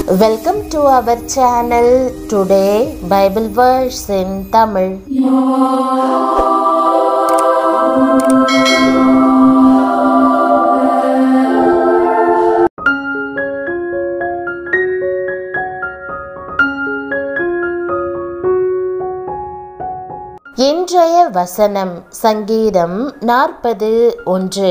Welcome to our channel. Today, Bible verse in Tamil. இன்றைய வசனம் சங்கீதம் நாற்பது ஒன்று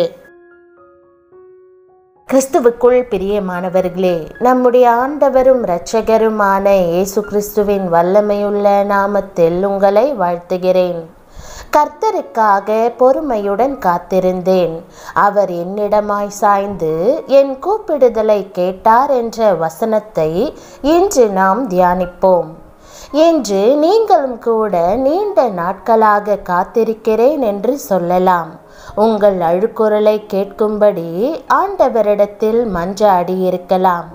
கிறிஸ்துவுக்குள் பிரியமானவர்களே நம்முடைய ஆண்டவரும் இரட்சகருமான இயேசு கிறிஸ்துவின் வல்லமையுள்ள நாமத்தில் உங்களை வாழ்த்துகிறேன் கர்த்தருக்காக பொறுமையுடன் காத்திருந்தேன் அவர் என்னிடமாய் சாய்ந்து என் கூப்பிடுதலை கேட்டார் என்ற வசனத்தை இன்று நாம் தியானிப்போம் என்று நீங்களும் கூட நீண்ட நாட்களாக காத்திருக்கிறேன் என்று சொல்லலாம் உங்கள் அழுக்குரலை கேட்கும்படி ஆண்டவரிடத்தில் மன்றாடியிருக்கலாம்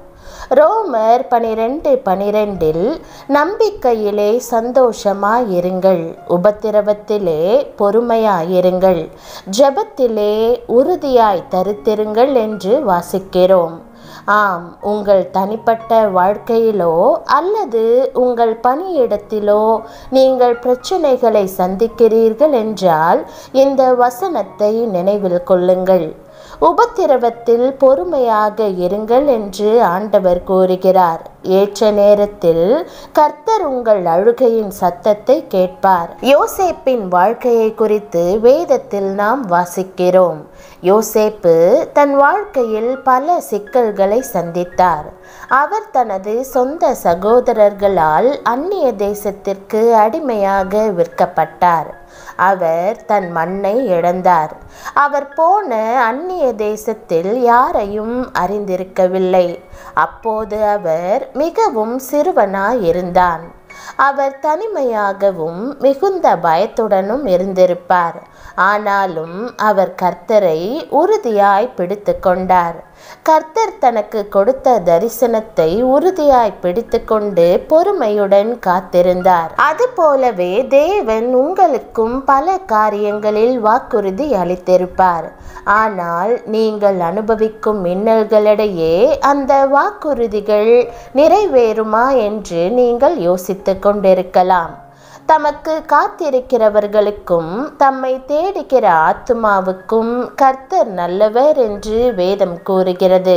ரோமர் பனிரெண்டு பனிரெண்டில் நம்பிக்கையிலே சந்தோஷமாயிருங்கள் உபத்திரவத்திலே பொறுமையாயிருங்கள் ஜெபத்திலே உறுதியாய் தரித்திருங்கள் என்று வாசிக்கிறோம் ஆம் உங்கள் தனிப்பட்ட வாழ்க்கையிலோ அல்லது உங்கள் பணியிடத்திலோ நீங்கள் பிரச்சனைகளை சந்திக்கிறீர்கள் என்றால் இந்த வசனத்தை நினைவில் கொள்ளுங்கள் உபத்திரவத்தில் பொறுமையாக இருங்கள் என்று ஆண்டவர் கூறுகிறார் ஏற்ற நேரத்தில் கர்த்தர் உங்கள் அழுகையின் சத்தத்தை கேட்பார் யோசேப்பின் வாழ்க்கையை குறித்து வேதத்தில் நாம் வாசிக்கிறோம் யோசேப்பு தன் வாழ்க்கையில் பல சிக்கல்களை சந்தித்தார் அவர் தனது சொந்த சகோதரர்களால் அந்நிய தேசத்திற்கு அடிமையாக விற்கப்பட்டார் அவர் தன் மண்ணை இழந்தார் அவர் போன அந்நிய தேசத்தில் யாரையும் அறிந்திருக்கவில்லை அப்போது அவர் மிகவும் சிறுவனாயிருந்தான் அவர் தனிமையாகவும் மிகுந்த பயத்துடனும் இருந்திருப்பார் ஆனாலும் அவர் கர்த்தரை உறுதியாய் பிடித்து கொண்டார் கர்த்தர் தனக்கு கொடுத்த தரிசனத்தை உறுதியாய் பிடித்து கொண்டு பொறுமையுடன் காத்திருந்தார் அதுபோலவே தேவன் உங்களுக்கும் பல காரியங்களில் வாக்குறுதி அளித்திருப்பார் ஆனால் நீங்கள் அனுபவிக்கும் மின்னல்களிடையே அந்த வாக்குறுதிகள் நிறைவேறுமா என்று நீங்கள் யோசித்து கொண்டிருக்கலாம் தமக்கு காத்திருக்கிறவர்களுக்கும் தம்மை தேடுகிற ஆத்மாவுக்கும் கர்த்தர் நல்லவர் என்று வேதம் கூறுகிறது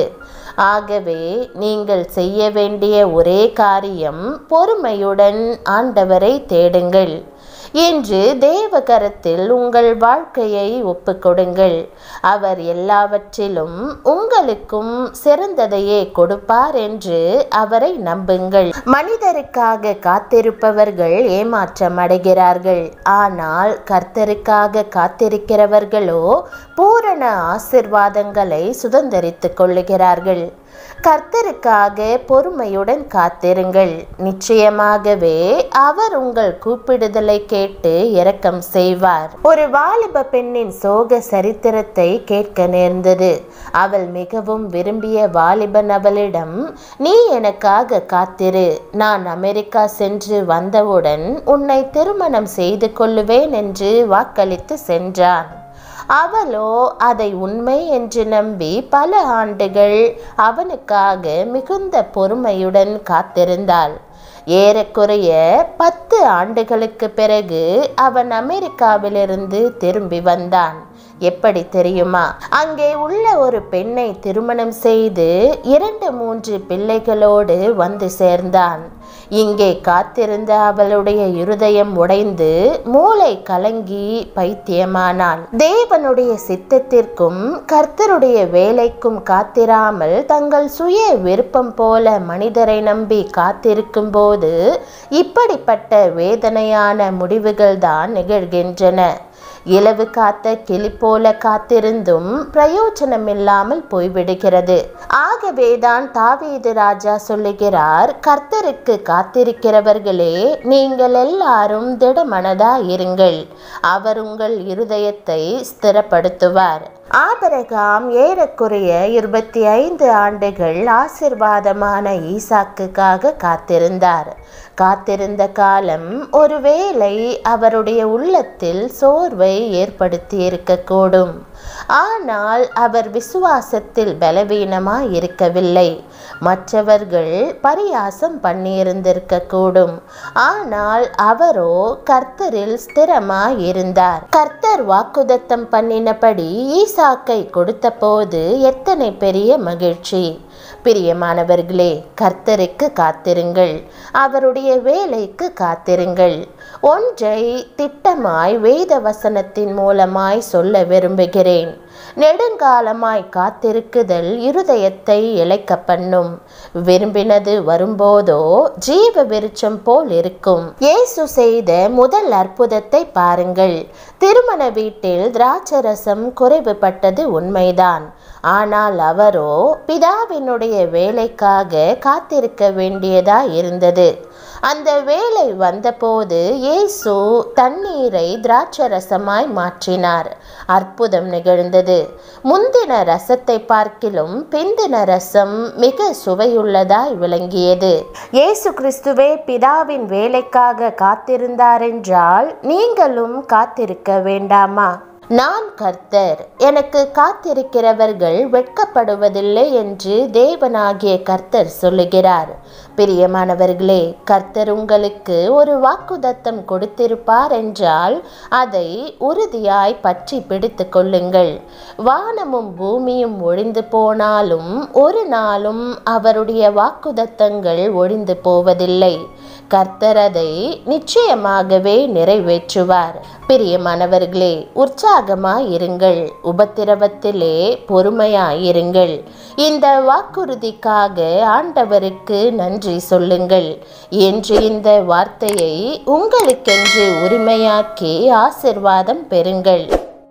ஆகவே நீங்கள் செய்ய வேண்டிய ஒரே காரியம் பொறுமையுடன் ஆண்டவரை தேடுங்கள் என்று தேவகரத்தில் உங்கள் வாழ்க்கையை ஒப்புக்கொடுங்கள் அவர் எல்லாவற்றிலும் உங்களுக்கும் சிறந்ததையே கொடுப்பார் என்று அவரை நம்புங்கள் மனிதருக்காக காத்திருப்பவர்கள் ஏமாற்றம் அடைகிறார்கள் ஆனால் கர்த்தருக்காக காத்திருக்கிறவர்களோ பூரண ஆசிர்வாதங்களை சுதந்திரித்துக் கொள்ளுகிறார்கள் கர்த்தருக்காக பொறுமையுடன் காத்திருங்கள் நிச்சயமாகவே அவர் உங்கள் கூப்பிடுதலை கேட்டு இரக்கம் செய்வார் ஒரு வாலிப பெண்ணின் சோக சரித்திரத்தை கேட்க நேர்ந்தது அவள் மிகவும் விரும்பிய வாலிபன் அவளிடம் நீ எனக்காக காத்திரு நான் அமெரிக்கா சென்று வந்தவுடன் உன்னை திருமணம் செய்து கொள்ளுவேன் என்று வாக்களித்து சென்றான் அவளோ அதை உண்மை என்று நம்பி பல ஆண்டுகள் அவனுக்காக மிகுந்த பொறுமையுடன் காத்திருந்தாள் ஏறக்குறைய பத்து ஆண்டுகளுக்கு பிறகு அவன் அமெரிக்காவிலிருந்து திரும்பி வந்தான் எப்படி தெரியுமா அங்கே உள்ள ஒரு பெண்ணை திருமணம் செய்து இரண்டு மூன்று பிள்ளைகளோடு வந்து சேர்ந்தான் இங்கே காத்திருந்த அவளுடைய இருதயம் உடைந்து மூளை கலங்கி பைத்தியமானாள் தேவனுடைய சித்தத்திற்கும் கர்த்தருடைய வேலைக்கும் காத்திராமல் தங்கள் சுய விருப்பம் போல மனிதரை நம்பி காத்திருக்கும் போது இப்படிப்பட்ட வேதனையான முடிவுகள் தான் நிகழ்கின்றன இலவு காத்த கிளி போல காத்திருந்தும் பிரயோஜனமில்லாமல் போய்விடுகிறது ஆகவேதான் தாவீது ராஜா சொல்லுகிறார் கர்த்தருக்கு காத்திருக்கிறவர்களே நீங்கள் எல்லாரும் திடமனதா இருங்கள் அவர் உங்கள் இருதயத்தை ஸ்திரப்படுத்துவார் ஆபரகாம் ஏறக்குறைய இருபத்தி ஐந்து ஆண்டுகள் ஆசிர்வாதமான ஈசாக்குக்காக காத்திருந்தார் காத்திருந்த காலம் ஒருவேளை அவருடைய உள்ளத்தில் சோர்வை ஏற்படுத்தி இருக்கக்கூடும் ஆனால் அவர் விசுவாசத்தில் பலவீனமாய் இருக்கவில்லை மற்றவர்கள் பரியாசம் பண்ணியிருந்திருக்க கூடும் ஆனால் அவரோ கர்த்தரில் ஸ்திரமாய் இருந்தார் கர்த்தர் வாக்குதத்தம் பண்ணினபடி ஈசாக்கை கொடுத்தபோது எத்தனை பெரிய மகிழ்ச்சி பிரியமானவர்களே கர்த்தருக்கு காத்திருங்கள் அவருடைய வேலைக்கு காத்திருங்கள் ஒன்றை திட்டமாய் வேத வசனத்தின் மூலமாய் சொல்ல விரும்புகிறேன் நெடுங்காலமாய் காத்திருக்குதல் இருதயத்தை இழைக்க பண்ணும் விரும்பினது வரும்போதோ ஜீவ விருட்சம் போல் இருக்கும் இயேசு செய்த முதல் அற்புதத்தை பாருங்கள் திருமண வீட்டில் திராட்சரசம் குறைவுபட்டது உண்மைதான் ஆனால் அவரோ பிதாவினுடைய வேலைக்காக காத்திருக்க வேண்டியதா இருந்தது அந்த வேலை வந்தபோது இயேசு தண்ணீரை திராட்சரசமாய் மாற்றினார் அற்புதம் நிகழ்ந்தது முந்தின ரசத்தை பார்க்கிலும் பிந்தின ரசம் மிக சுவையுள்ளதாய் விளங்கியது இயேசு கிறிஸ்துவே பிதாவின் வேலைக்காக காத்திருந்தாரென்றால் நீங்களும் காத்திருக்க வேண்டாமா நான் கர்த்தர் எனக்கு காத்திருக்கிறவர்கள் வெட்கப்படுவதில்லை என்று தேவனாகிய கர்த்தர் சொல்லுகிறார் பிரியமானவர்களே கர்த்தர் உங்களுக்கு ஒரு வாக்குதத்தம் கொடுத்திருப்பார் என்றால் அதை உறுதியாய் பற்றி பிடித்து கொள்ளுங்கள் வானமும் பூமியும் ஒழிந்து போனாலும் ஒரு நாளும் அவருடைய வாக்குதத்தங்கள் ஒழிந்து போவதில்லை கர்த்தர் அதை நிச்சயமாகவே நிறைவேற்றுவார் பிரியமானவர்களே உற்சாகமாய் இருங்கள் உபத்திரவத்திலே பொறுமையாய் இருங்கள் இந்த வாக்குறுதிக்காக ஆண்டவருக்கு நன்றி சொல்லுங்கள் என்று இந்த வார்த்தையை உங்களுக்கென்று உரிமையாக்கி ஆசிர்வாதம் பெறுங்கள்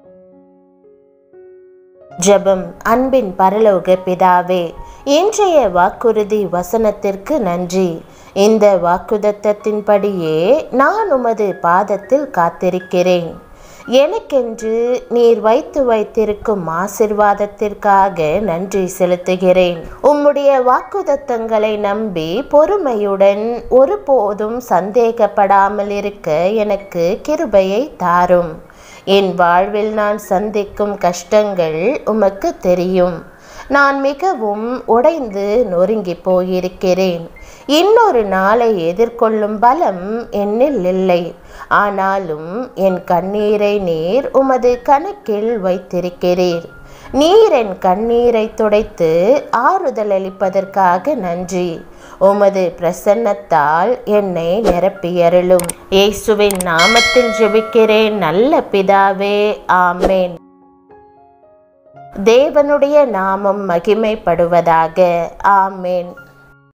ஜெபம் அன்பின் பரலோக பிதாவே இன்றைய வாக்குறுதி வசனத்திற்கு நன்றி இந்த வாக்குதத்தத்தின்படியே நான் உமது பாதத்தில் காத்திருக்கிறேன் எனக்கென்று நீர் வைத்து வைத்திருக்கும் ஆசிர்வாதத்திற்காக நன்றி செலுத்துகிறேன் உம்முடைய வாக்குதத்தங்களை நம்பி பொறுமையுடன் ஒருபோதும் சந்தேகப்படாமல் இருக்க எனக்கு கிருபையை தாரும் என் வாழ்வில் நான் சந்திக்கும் கஷ்டங்கள் உமக்கு தெரியும் நான் மிகவும் உடைந்து நொறுங்கி போயிருக்கிறேன் இன்னொரு நாளை எதிர்கொள்ளும் பலம் என்னில் இல்லை ஆனாலும் என் கண்ணீரை நீர் உமது கணக்கில் வைத்திருக்கிறீர் நீர் என் கண்ணீரை துடைத்து ஆறுதல் அளிப்பதற்காக நன்றி உமது பிரசன்னத்தால் என்னை நிரப்பியருளும் இயேசுவின் நாமத்தில் ஜெபிக்கிறேன் நல்ல பிதாவே ஆமேன் தேவனுடைய நாமம் மகிமைப்படுவதாக ஆமேன்